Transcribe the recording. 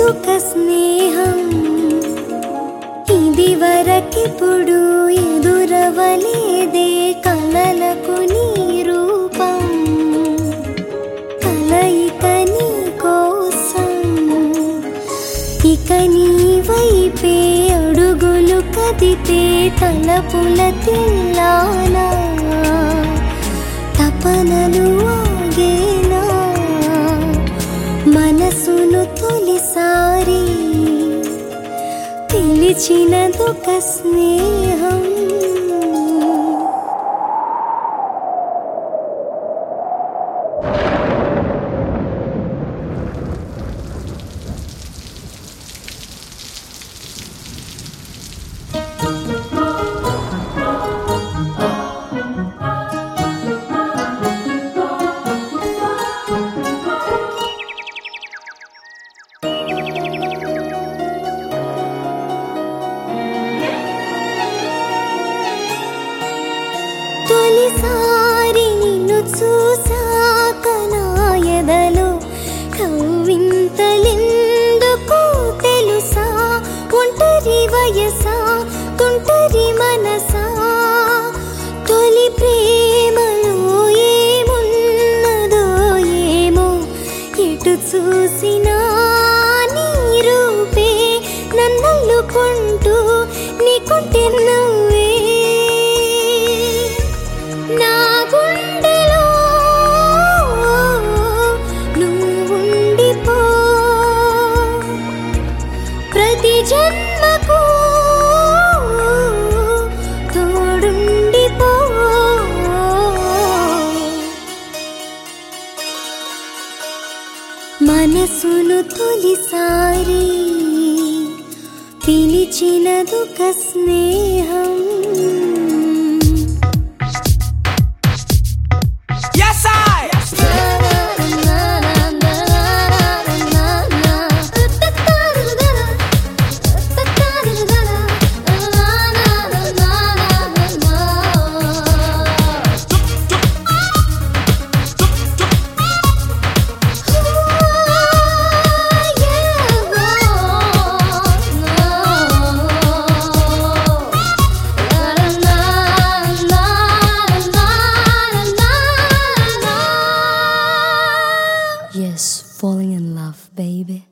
పిలిచినదొక స్నేహం ఇది వరకిప్పుడు ఎదురవలేదే కలలకు నీ రూపం కలయిక నీ కోసం ఇక నీ వైపే అడుగులు కదితే తలపుల తిల్లానా తపనలు ఆగేనా మనసును తొలిసారి పిలిచినదొక స్నేహం తొలిసారి నిన్ను చూసాక నా ఎదలో కవ్వింతలెందుకు తెలుసా ఒంటరి వయసా తుంటరి మనసా తొలి ప్రేమలో ఏమున్నదో ఏమో ఎటు చూసినా నీ రూపే నన్నల్లుకుంటూ నీకుంటే నువ్వే నా గుండెలో నువ్వుండిపో ప్రతి జన్మకు తోడుండిపో మనసును తొలిసారి పిలిచినదొక స్నేహం Yes, I. Yes, falling in love, baby.